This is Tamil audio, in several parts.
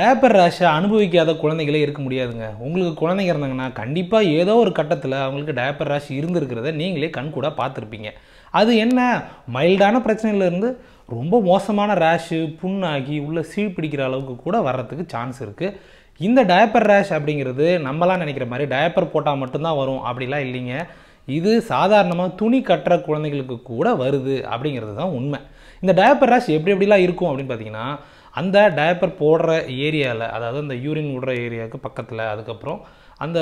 டயப்பர் ரேஷை அனுபவிக்காத குழந்தைகளே இருக்க முடியாதுங்க உங்களுக்கு குழந்தைங்க இருந்தாங்கன்னா கண்டிப்பாக ஏதோ ஒரு கட்டத்தில் அவங்களுக்கு டயப்பர் ரேஷ் இருந்திருக்கிறத நீங்களே கண்கூட பார்த்துருப்பீங்க அது என்ன மைல்டான பிரச்சனையிலேருந்து ரொம்ப மோசமான ரேஷு புண்ணாகி உள்ள சீழ் பிடிக்கிற அளவுக்கு கூட வர்றதுக்கு சான்ஸ் இருக்குது இந்த டயப்பர் ரேஷ் அப்படிங்கிறது நம்மலாம் நினைக்கிற மாதிரி டயப்பர் போட்டால் மட்டும்தான் வரும் அப்படிலாம் இல்லைங்க இது சாதாரணமாக துணி கட்டுற குழந்தைகளுக்கு கூட வருது அப்படிங்கிறது தான் உண்மை இந்த டயப்பர் ரேஷ் எப்படி எப்படிலாம் இருக்கும் அப்படின்னு பார்த்தீங்கன்னா அந்த டயப்பர் போடுற ஏரியாவில் அதாவது அந்த யூரின் விடுற ஏரியாவுக்கு பக்கத்தில் அதுக்கப்புறம் அந்த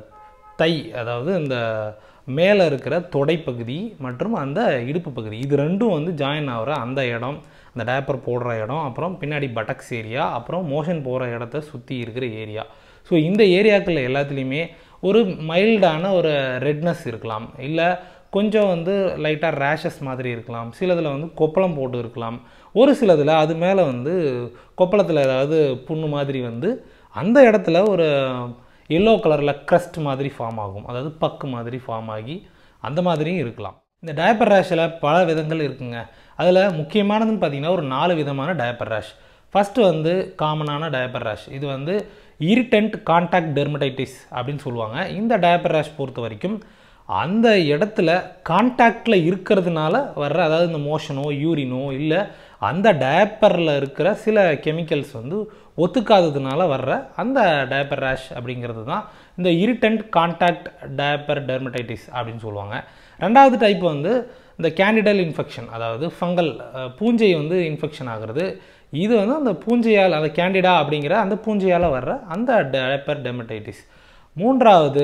தை அதாவது இந்த மேலே இருக்கிற தொடைப்பகுதி மற்றும் அந்த இடுப்பு பகுதி இது ரெண்டும் வந்து ஜாயின் ஆகிற அந்த இடம் அந்த டயப்பர் போடுற இடம் அப்புறம் பின்னாடி பட்டக்ஸ் ஏரியா அப்புறம் மோஷன் போகிற இடத்த சுற்றி இருக்கிற ஏரியா ஸோ இந்த ஏரியாக்கள் எல்லாத்துலேயுமே ஒரு மைல்டான ஒரு ரெட்னஸ் இருக்கலாம் இல்லை கொஞ்சம் வந்து லைட்டாக ரேஷஸ் மாதிரி இருக்கலாம் சிலதில் வந்து கொப்பளம் போட்டு இருக்கலாம் ஒரு சிலதில் அது மேலே வந்து கொப்பளத்தில் ஏதாவது புண்ணு மாதிரி வந்து அந்த இடத்துல ஒரு எல்லோ கலரில் க்ரஸ்ட் மாதிரி ஃபார்ம் ஆகும் அதாவது பக்கு மாதிரி ஃபார்ம் ஆகி அந்த மாதிரியும் இருக்கலாம் இந்த டயப்பர் ரேஷில் பல விதங்கள் இருக்குங்க அதில் முக்கியமானதுன்னு பார்த்தீங்கன்னா ஒரு நாலு விதமான டயப்பர் ரேஷ் ஃபஸ்ட்டு வந்து காமனான டயப்பர் ரேஷ் இது வந்து இரிட்டன்ட் கான்டாக்ட் டெர்மடைட்டிஸ் அப்படின்னு சொல்லுவாங்க இந்த டயப்பர் ரேஷ் பொறுத்த வரைக்கும் அந்த இடத்துல கான்டாக்டில் இருக்கிறதுனால வர்ற அதாவது இந்த மோஷனோ யூரினோ இல்லை அந்த டயப்பரில் இருக்கிற சில கெமிக்கல்ஸ் வந்து ஒத்துக்காததுனால வர்ற அந்த டயப்பர் ரேஷ் அப்படிங்கிறது தான் இந்த இரிட்டன்ட் கான்டாக்ட் டயப்பர் டெர்மடைட்டிஸ் அப்படின்னு சொல்லுவாங்க ரெண்டாவது டைப் வந்து இந்த கேண்டிடல் இன்ஃபெக்ஷன் அதாவது ஃபங்கல் பூஞ்சை வந்து இன்ஃபெக்ஷன் ஆகிறது இது வந்து அந்த பூஞ்சையால் அந்த கேண்டிடா அப்படிங்கிற அந்த பூஞ்சையால் வர்ற அந்த டயப்பர் டெர்மடைட்டிஸ் மூன்றாவது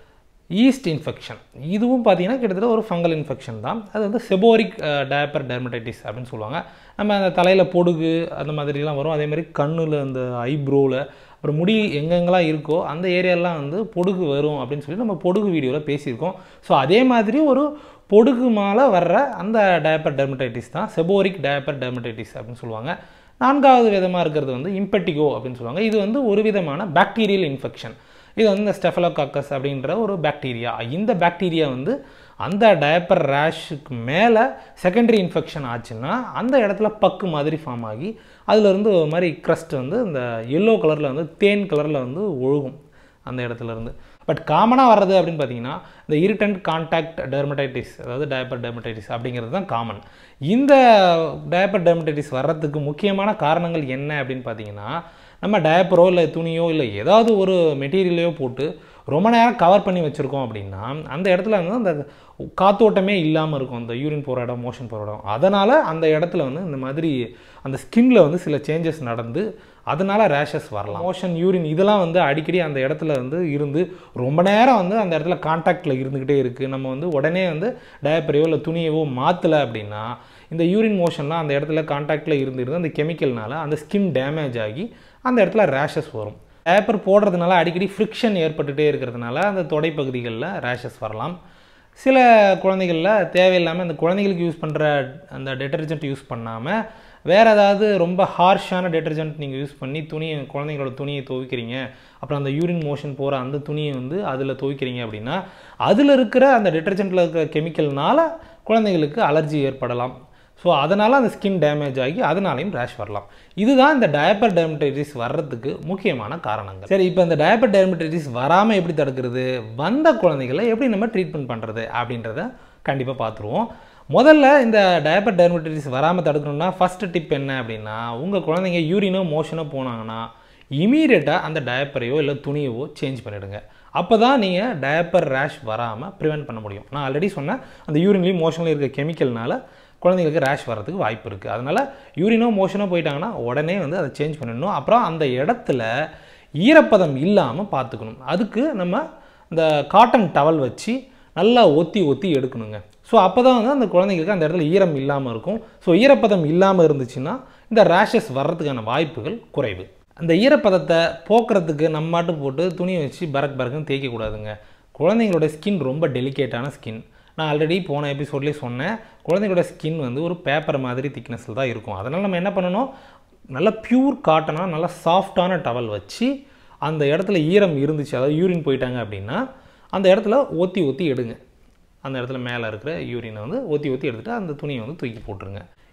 ஈஸ்ட் இன்ஃபெக்ஷன் இதுவும் பார்த்தீங்கன்னா கிட்டத்தட்ட ஒரு ஃபங்கல் இன்ஃபெக்ஷன் தான் அது வந்து செபோரிக் டயப்பர் டெர்மடைட்டிஸ் அப்படின்னு சொல்லுவாங்க நம்ம அந்த தலையில் பொடுகு அந்த மாதிரிலாம் வரும் அதே மாதிரி கண்ணில் அந்த ஐப்ரோவில் அப்புறம் முடி எங்கெங்கெல்லாம் இருக்கோ அந்த ஏரியாலாம் வந்து பொடுகு வரும் அப்படின்னு சொல்லி நம்ம பொடுகு வீடியோவில் பேசியிருக்கோம் ஸோ அதே மாதிரி ஒரு பொடுகு மேலே வர்ற அந்த டயப்பர் டெர்மடைட்டிஸ் தான் செபோரிக் டயப்பர் டெர்மடைட்டிஸ் அப்படின்னு சொல்லுவாங்க நான்காவது விதமாக இருக்கிறது வந்து இம்பெட்டிகோ அப்படின்னு சொல்லுவாங்க இது வந்து ஒரு விதமான பாக்டீரியல் இன்ஃபெக்ஷன் இது வந்து இந்த ஸ்டெஃபலோகாக்கஸ் அப்படின்ற ஒரு பாக்டீரியா இந்த பாக்டீரியா வந்து அந்த டயப்பர் ரேஷுக்கு மேலே செகண்டரி இன்ஃபெக்ஷன் ஆச்சுன்னா அந்த இடத்துல பக்கு மாதிரி ஃபார்ம் ஆகி அதுலேருந்து ஒரு மாதிரி க்ரஸ்ட் வந்து இந்த எல்லோ கலரில் வந்து தேன் கலரில் வந்து ஒழுகும் அந்த இடத்துல இருந்து பட் காமனாக வர்றது அப்படின்னு பார்த்தீங்கன்னா இந்த இரிட்டன்ட் கான்டாக்ட் டெர்மடைட்டிஸ் அதாவது டயப்பர் டெர்மடைட்டிஸ் அப்படிங்கிறது தான் காமன் இந்த டயப்பர் டெர்மடைட்டிஸ் வர்றதுக்கு முக்கியமான காரணங்கள் என்ன அப்படின்னு பார்த்தீங்கன்னா நம்ம டயப்பரோ இல்லை துணியோ இல்லை ஏதாவது ஒரு மெட்டீரியலையோ போட்டு ரொம்ப நேரம் கவர் பண்ணி வச்சுருக்கோம் அப்படின்னா அந்த இடத்துல வந்து அந்த காத்தோட்டமே இல்லாமல் இருக்கும் அந்த யூரின் போகிற இடம் மோஷன் போகிற இடம் அதனால் அந்த இடத்துல வந்து இந்த மாதிரி அந்த ஸ்கின்ல வந்து சில சேஞ்சஸ் நடந்து அதனால் ரேஷஸ் வரலாம் மோஷன் யூரின் இதெல்லாம் வந்து அடிக்கடி அந்த இடத்துல வந்து இருந்து ரொம்ப நேரம் வந்து அந்த இடத்துல கான்டாக்டில் இருந்துக்கிட்டே இருக்குது நம்ம வந்து உடனே வந்து டயப்பரையோ இல்லை துணியவோ மாற்றலை அப்படின்னா இந்த யூரின் மோஷன்லாம் அந்த இடத்துல கான்டாக்டில் இருந்து இருந்து அந்த கெமிக்கல்னால அந்த ஸ்கின் டேமேஜ் ஆகி அந்த இடத்துல ரேஷஸ் வரும் டயப்பர் போடுறதுனால அடிக்கடி ஃப்ரிக்ஷன் ஏற்பட்டுகிட்டே இருக்கிறதுனால அந்த தொடைப்பகுதிகளில் ரேஷஸ் வரலாம் சில குழந்தைகளில் தேவையில்லாமல் அந்த குழந்தைகளுக்கு யூஸ் பண்ணுற அந்த டெட்டர்ஜென்ட் யூஸ் பண்ணாமல் வேறு ஏதாவது ரொம்ப ஹார்ஷான டெட்டர்ஜென்ட் நீங்கள் யூஸ் பண்ணி துணியை குழந்தைங்களோட துணியை துவைக்கிறீங்க அப்புறம் அந்த யூரின் மோஷன் போகிற அந்த துணியை வந்து அதில் துவைக்கிறீங்க அப்படின்னா அதில் இருக்கிற அந்த டெட்டர்ஜென்ட்டில் இருக்கிற கெமிக்கல்னால குழந்தைங்களுக்கு அலர்ஜி ஏற்படலாம் ஸோ அதனால் அந்த ஸ்கின் டேமேஜ் ஆகி அதனாலையும் ரேஷ் வரலாம் இதுதான் இந்த டயப்பர் டெர்மடைட்டிஸ் வர்றதுக்கு முக்கியமான காரணங்கள் சரி இப்போ இந்த டயப்பர் டெர்மடைட்டிஸ் வராமல் எப்படி தடுக்கிறது வந்த குழந்தைகளை எப்படி நம்ம ட்ரீட்மெண்ட் பண்ணுறது அப்படின்றத கண்டிப்பாக பார்த்துருவோம் முதல்ல இந்த டயப்பர் டெர்மடைட்டிஸ் வராமல் தடுக்கணும்னா ஃபஸ்ட்டு டிப் என்ன அப்படின்னா உங்கள் குழந்தைங்க யூரினோ மோஷனோ போனாங்கன்னா இமீடியட்டாக அந்த டயப்பரையோ இல்லை துணியவோ சேஞ்ச் பண்ணிவிடுங்க அப்போ தான் நீங்கள் டயப்பர் ரேஷ் வராமல் ப்ரிவெண்ட் பண்ண முடியும் நான் ஆல்ரெடி சொன்னேன் அந்த யூரின்லேயும் மோஷன்லேயும் இருக்க கெமிக்கல்னால குழந்தைங்களுக்கு ரேஷ் வர்றதுக்கு வாய்ப்பு இருக்குது அதனால் யூரினோ மோஷனோ போயிட்டாங்கன்னா உடனே வந்து அதை சேஞ்ச் பண்ணிடணும் அப்புறம் அந்த இடத்துல ஈரப்பதம் இல்லாமல் பார்த்துக்கணும் அதுக்கு நம்ம இந்த காட்டன் டவல் வச்சு நல்லா ஒத்தி ஒத்தி எடுக்கணுங்க ஸோ அப்போ தான் வந்து அந்த குழந்தைங்களுக்கு அந்த இடத்துல ஈரம் இல்லாமல் இருக்கும் ஸோ ஈரப்பதம் இல்லாமல் இருந்துச்சுன்னா இந்த ரேஷஸ் வர்றதுக்கான வாய்ப்புகள் குறைவு அந்த ஈரப்பதத்தை போக்குறதுக்கு நம்ம மாட்டு போட்டு துணியை வச்சு பரக் பரக்குன்னு தேய்க்கக்கூடாதுங்க குழந்தைங்களோட ஸ்கின் ரொம்ப டெலிகேட்டான ஸ்கின் நான் ஆல்ரெடி போன எபிசோட்லேயே சொன்னேன் குழந்தைங்களோட ஸ்கின் வந்து ஒரு பேப்பர் மாதிரி திக்னஸில் தான் இருக்கும் அதனால் நம்ம என்ன பண்ணணும் நல்ல பியூர் காட்டனாக நல்லா சாஃப்டான டவல் வச்சு அந்த இடத்துல ஈரம் இருந்துச்சு அதாவது யூரின் போயிட்டாங்க அப்படின்னா அந்த இடத்துல ஒத்தி ஒத்தி எடுங்க அந்த இடத்துல மேலே இருக்கிற யூரினை வந்து ஒத்தி ஒத்தி எடுத்துகிட்டு அந்த துணியை வந்து தூக்கி போட்டுருங்க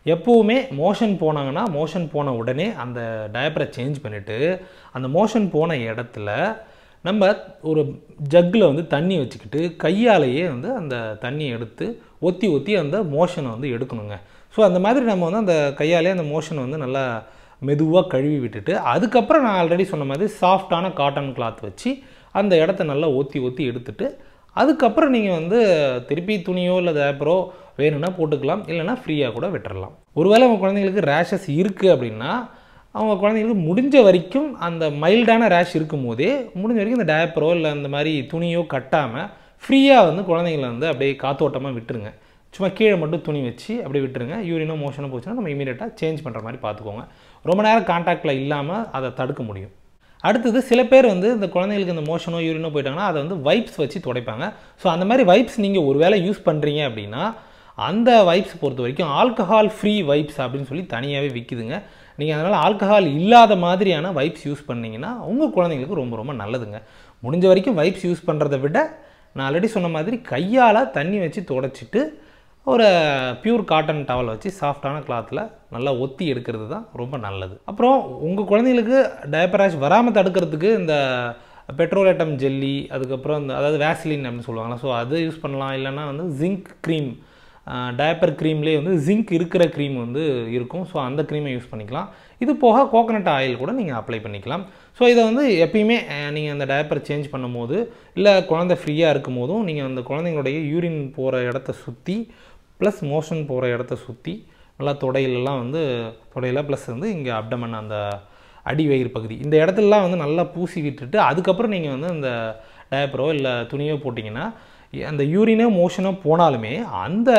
எப்போவுமே மோஷன் போனாங்கன்னா மோஷன் போன உடனே அந்த டயப்பரை சேஞ்ச் பண்ணிவிட்டு அந்த மோஷன் போன இடத்துல நம்ம ஒரு ஜக்கில் வந்து தண்ணி வச்சுக்கிட்டு கையாலேயே வந்து அந்த தண்ணியை எடுத்து ஒத்தி ஒத்தி அந்த மோஷனை வந்து எடுக்கணுங்க ஸோ அந்த மாதிரி நம்ம வந்து அந்த கையாலே அந்த மோஷனை வந்து நல்லா மெதுவாக கழுவி விட்டுட்டு அதுக்கப்புறம் நான் ஆல்ரெடி சொன்ன மாதிரி சாஃப்டான காட்டன் கிளாத் வச்சு அந்த இடத்த நல்லா ஒத்தி ஒத்தி எடுத்துட்டு அதுக்கப்புறம் நீங்கள் வந்து திருப்பி துணியோ இல்லை தேப்பரோ வேணும்னா போட்டுக்கலாம் இல்லைன்னா ஃப்ரீயாக கூட விட்டுறலாம் ஒருவேளை உங்கள் குழந்தைங்களுக்கு ரேஷஸ் இருக்குது அப்படின்னா அவங்க குழந்தைங்களுக்கு முடிஞ்ச வரைக்கும் அந்த மைல்டான ரேஷ் இருக்கும் போதே முடிஞ்ச வரைக்கும் இந்த டயப்பரோ இல்லை அந்த மாதிரி துணியோ கட்டாமல் ஃப்ரீயாக வந்து குழந்தைங்கள வந்து அப்படியே காத்தோட்டமாக விட்டுருங்க சும்மா கீழே மட்டும் துணி வச்சு அப்படியே விட்டுருங்க யூரினோ மோஷனோ போச்சுன்னா நம்ம இமீடியட்டாக சேஞ்ச் பண்ணுற மாதிரி பார்த்துக்கோங்க ரொம்ப நேரம் காண்டாக்டில் இல்லாமல் அதை தடுக்க முடியும் அடுத்தது சில பேர் வந்து இந்த குழந்தைங்களுக்கு இந்த மோஷனோ யூரினோ போயிட்டாங்கன்னா அதை வந்து வைப்ஸ் வச்சு துடைப்பாங்க ஸோ அந்த மாதிரி வைப்ஸ் நீங்கள் ஒரு வேளை யூஸ் பண்ணுறீங்க அப்படின்னா அந்த வைப்ஸ் பொறுத்த வரைக்கும் ஆல்கஹால் ஃப்ரீ வைப்ஸ் அப்படின்னு சொல்லி தனியாகவே விற்கிதுங்க நீங்கள் அதனால் ஆல்கஹால் இல்லாத மாதிரியான வைப்ஸ் யூஸ் பண்ணீங்கன்னா உங்கள் குழந்தைங்களுக்கு ரொம்ப ரொம்ப நல்லதுங்க முடிஞ்ச வரைக்கும் வைப்ஸ் யூஸ் பண்ணுறதை விட நான் ஆல்ரெடி சொன்ன மாதிரி கையால் தண்ணி வச்சு துடைச்சிட்டு ஒரு பியூர் காட்டன் டவல் வச்சு சாஃப்டான கிளாத்தில் நல்லா ஒத்தி எடுக்கிறது தான் ரொம்ப நல்லது அப்புறம் உங்கள் குழந்தைங்களுக்கு டயப்பராஷ் வராமல் தடுக்கிறதுக்கு இந்த பெட்ரோலேட்டம் ஜெல்லி அதுக்கப்புறம் இந்த அதாவது வேஸ்லின் அப்படின்னு சொல்லுவாங்களா ஸோ அது யூஸ் பண்ணலாம் இல்லைன்னா வந்து ஜிங்க் க்ரீம் டயப்பர் க்ரீம்லேயே வந்து ஜிங்க் இருக்கிற க்ரீம் வந்து இருக்கும் ஸோ அந்த க்ரீமை யூஸ் பண்ணிக்கலாம் இது போக கோகனட் ஆயில் கூட நீங்கள் அப்ளை பண்ணிக்கலாம் ஸோ இதை வந்து எப்பயுமே நீங்கள் அந்த டயப்பர் சேஞ்ச் பண்ணும்போது இல்லை குழந்தை ஃப்ரீயாக இருக்கும் போதும் நீங்கள் அந்த குழந்தைங்களுடைய யூரின் போகிற இடத்த சுற்றி ப்ளஸ் மோஷன் போகிற இடத்த சுற்றி நல்லா தொடையிலலாம் வந்து தொடையில் ப்ளஸ் வந்து இங்கே அப்டமன் அந்த அடி வயிறு பகுதி இந்த இடத்துலலாம் வந்து நல்லா பூசி விட்டுட்டு அதுக்கப்புறம் நீங்கள் வந்து அந்த டயப்பரோ இல்லை துணியோ போட்டிங்கன்னா அந்த யூரினோ மோஷனோ போனாலுமே அந்த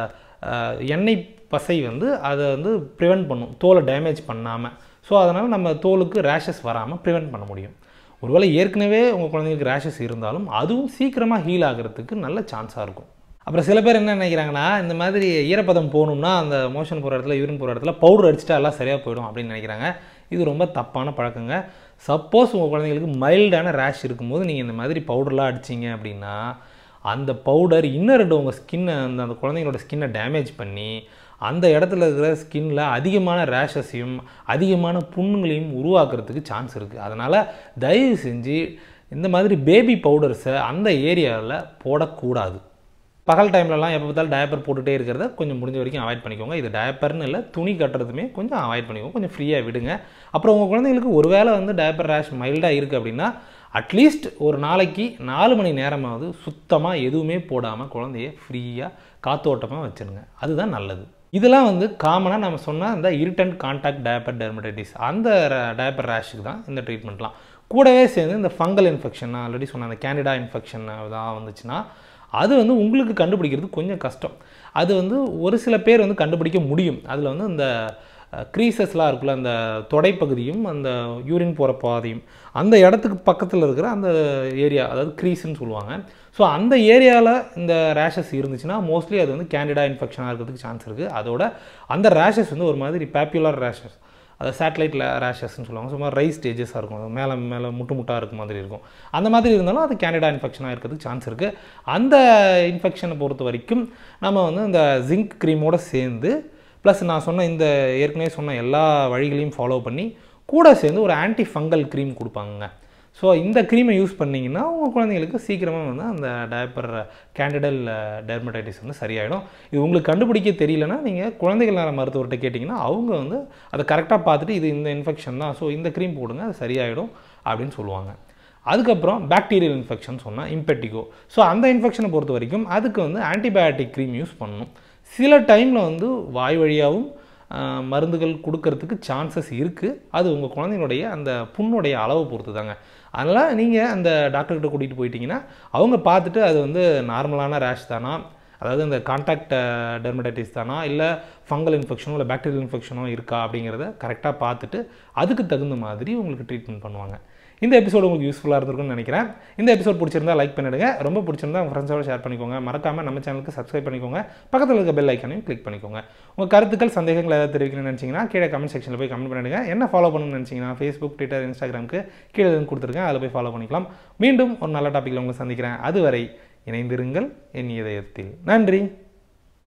அஹ், எண்ணெய் பசை வந்து அதை வந்து ப்ரிவெண்ட் பண்ணும் தோலை டேமேஜ் பண்ணாமல் ஸோ அதனால் நம்ம தோலுக்கு ரேஷஸ் வராமல் ப்ரிவெண்ட் பண்ண முடியும் ஒருவேளை ஏற்கனவே உங்கள் குழந்தைங்களுக்கு ரேஷஸ் இருந்தாலும் அதுவும் சீக்கிரமாக ஹீல் ஆகிறதுக்கு நல்ல சான்ஸாக இருக்கும் அப்புறம் சில பேர் என்ன நினைக்கிறாங்கன்னா இந்த மாதிரி ஈரப்பதம் போகணும்னா அந்த மோஷன் போகிற இடத்துல யூரின் போகிற இடத்துல பவுடர் அடிச்சிட்டா எல்லாம் சரியாக போயிடும் அப்படின்னு நினைக்கிறாங்க இது ரொம்ப தப்பான பழக்கங்க சப்போஸ் உங்கள் குழந்தைங்களுக்கு மைல்டான ரேஷ் இருக்கும்போது நீங்கள் இந்த மாதிரி பவுடர்லாம் அடிச்சீங்க அப்படின்னா அந்த பவுடர் இன்னும் ரெண்டு உங்கள் ஸ்கின்னை அந்த அந்த குழந்தைங்களோட ஸ்கின்னை டேமேஜ் பண்ணி அந்த இடத்துல இருக்கிற ஸ்கின்ல அதிகமான ரேஷஸையும் அதிகமான புண்ணுங்களையும் உருவாக்குறதுக்கு சான்ஸ் இருக்குது அதனால் தயவு செஞ்சு இந்த மாதிரி பேபி பவுடர்ஸை அந்த ஏரியாவில் போடக்கூடாது பகல் டைம்லலாம் எப்போ பார்த்தாலும் டயப்பர் போட்டுகிட்டே இருக்கிறத கொஞ்சம் முடிஞ்ச வரைக்கும் அவாய்ட் பண்ணிக்கோங்க இது டயப்பர்னு இல்லை துணி கட்டுறதுமே கொஞ்சம் அவாய்ட் பண்ணிக்கோங்க கொஞ்சம் ஃப்ரீயாக விடுங்க அப்புறம் உங்கள் குழந்தைங்களுக்கு ஒருவேளை வந்து டயப்பர் ரேஷ் மைல்டாக இருக்குது அப்படின்னா அட்லீஸ்ட் ஒரு நாளைக்கு நாலு மணி நேரமாவது சுத்தமாக எதுவுமே போடாமல் குழந்தைய ஃப்ரீயாக காத்தோட்டமாக வச்சுருங்க அதுதான் நல்லது இதெல்லாம் வந்து காமனாக நம்ம சொன்ன இந்த இரிட்டன்ட் கான்டாக்ட் டயப்பர் டெர்மடைட்டிஸ் அந்த டயப்பர் ரேஷுக்கு தான் இந்த ட்ரீட்மெண்ட்லாம் கூடவே சேர்ந்து இந்த ஃபங்கல் இன்ஃபெக்ஷன் நான் ஆல்ரெடி சொன்ன அந்த கேண்டிடா இன்ஃபெக்ஷன் தான் வந்துச்சுன்னா அது வந்து உங்களுக்கு கண்டுபிடிக்கிறது கொஞ்சம் கஷ்டம் அது வந்து ஒரு சில பேர் வந்து கண்டுபிடிக்க முடியும் அதில் வந்து இந்த க்ரீசஸ்லாம் இருக்குல்ல அந்த தொடைப்பகுதியும் அந்த யூரின் போகிற பாதையும் அந்த இடத்துக்கு பக்கத்தில் இருக்கிற அந்த ஏரியா அதாவது க்ரீஸ்ன்னு சொல்லுவாங்க ஸோ அந்த ஏரியாவில் இந்த ரேஷஸ் இருந்துச்சுன்னா மோஸ்ட்லி அது வந்து கேண்டிடா இன்ஃபெக்ஷனாக இருக்கிறதுக்கு சான்ஸ் இருக்குது அதோட அந்த ரேஷஸ் வந்து ஒரு மாதிரி பேப்புலர் ரேஷஸ் அது சேட்டலைட் ரேஷஸ்ன்னு சொல்லுவாங்க சும்மா ரைஸ் ஸ்டேஜஸாக இருக்கும் அது மேலே மேலே முட்டு முட்டாக இருக்க மாதிரி இருக்கும் அந்த மாதிரி இருந்தாலும் அது கேண்டிடா இன்ஃபெக்ஷனாக இருக்கிறதுக்கு சான்ஸ் இருக்குது அந்த இன்ஃபெக்ஷனை பொறுத்த வரைக்கும் நம்ம வந்து இந்த ஜிங்க் க்ரீமோடு சேர்ந்து ப்ளஸ் நான் சொன்ன இந்த ஏற்கனவே சொன்ன எல்லா வழிகளையும் ஃபாலோ பண்ணி கூட சேர்ந்து ஒரு ஆன்டி ஃபங்கல் க்ரீம் கொடுப்பாங்க ஸோ இந்த க்ரீமை யூஸ் பண்ணிங்கன்னா உங்கள் குழந்தைங்களுக்கு சீக்கிரமாக வந்து அந்த டயப்பர் கேண்டிடல் டெர்மடைட்டிஸ் வந்து சரியாயிடும் இது உங்களுக்கு கண்டுபிடிக்க தெரியலனா நீங்கள் குழந்தைகள் நல மருத்துவர்கிட்ட கேட்டிங்கன்னா அவங்க வந்து அதை கரெக்டாக பார்த்துட்டு இது இந்த இன்ஃபெக்ஷன் தான் ஸோ இந்த க்ரீம் போடுங்க அது சரியாயிடும் அப்படின்னு சொல்லுவாங்க அதுக்கப்புறம் பாக்டீரியல் இன்ஃபெக்ஷன் சொன்னால் இம்பெட்டிகோ ஸோ அந்த இன்ஃபெக்ஷனை பொறுத்த வரைக்கும் அதுக்கு வந்து ஆன்டிபயோட்டிக் க்ரீம் யூஸ் பண்ணணும் சில டைமில் வந்து வாய் வழியாகவும் ஆஹ், மருந்துகள் கொடுக்கறதுக்கு சான்சஸ் இருக்குது அது உங்கள் குழந்தைங்களுடைய அந்த புண்ணுடைய அளவை பொறுத்து தாங்க அதனால் நீங்கள் அந்த டாக்டர்கிட்ட கூட்டிகிட்டு போயிட்டீங்கன்னா அவங்க பார்த்துட்டு அது வந்து நார்மலான ரேஷ் தானா அதாவது இந்த கான்டாக்ட் டெர்மடைட்டிஸ் தானா இல்லை ஃபங்கல் இன்ஃபெக்ஷனோ இல்லை பாக்டீரியல் இன்ஃபெக்ஷனோ இருக்கா அப்படிங்கிறத கரெக்டாக பார்த்துட்டு அதுக்கு தகுந்த மாதிரி உங்களுக்கு ட்ரீட்மெண்ட் பண்ணுவாங்க இந்த எபிசோடு உங்களுக்கு யூஸ்ஃபுல்லாக இருந்திருக்கும்னு நினைக்கிறேன் இந்த எபிசோட் பிடிச்சிருந்தா லைக் பண்ணிடுங்க ரொம்ப பிடிச்சிருந்தா உங்கள் ஃப்ரெண்ட்ஸோட ஷேர் பண்ணிக்கோங்க மறக்காம நம்ம சேனலுக்கு சப்ஸ்கிரைப் பண்ணிக்கோங்க பக்கத்தில் இருக்க பெல் ஐக்கானையும் கிளிக் பண்ணிக்கோங்க உங்கள் கருத்துக்கள் சந்தேகங்கள் ஏதாவது தெரிவிக்கணும்னு நினச்சிங்கன்னா கீழே கமெண்ட் செக்ஷனில் போய் கமெண்ட் பண்ணிடுங்க என்ன ஃபாலோ பண்ணணும்னு நினச்சிங்கன்னா ஃபேஸ்புக் ட்விட்டர் இன்ஸ்டாகிராமுக்கு கீழே எதுவும் கொடுத்துருக்கேன் அதில் போய் ஃபாலோ பண்ணிக்கலாம் மீண்டும் ஒரு நல்ல டாப்பிக்கில் உங்களை சந்திக்கிறேன் அதுவரை இணைந்திருங்கள் என் இதயத்தில் நன்றி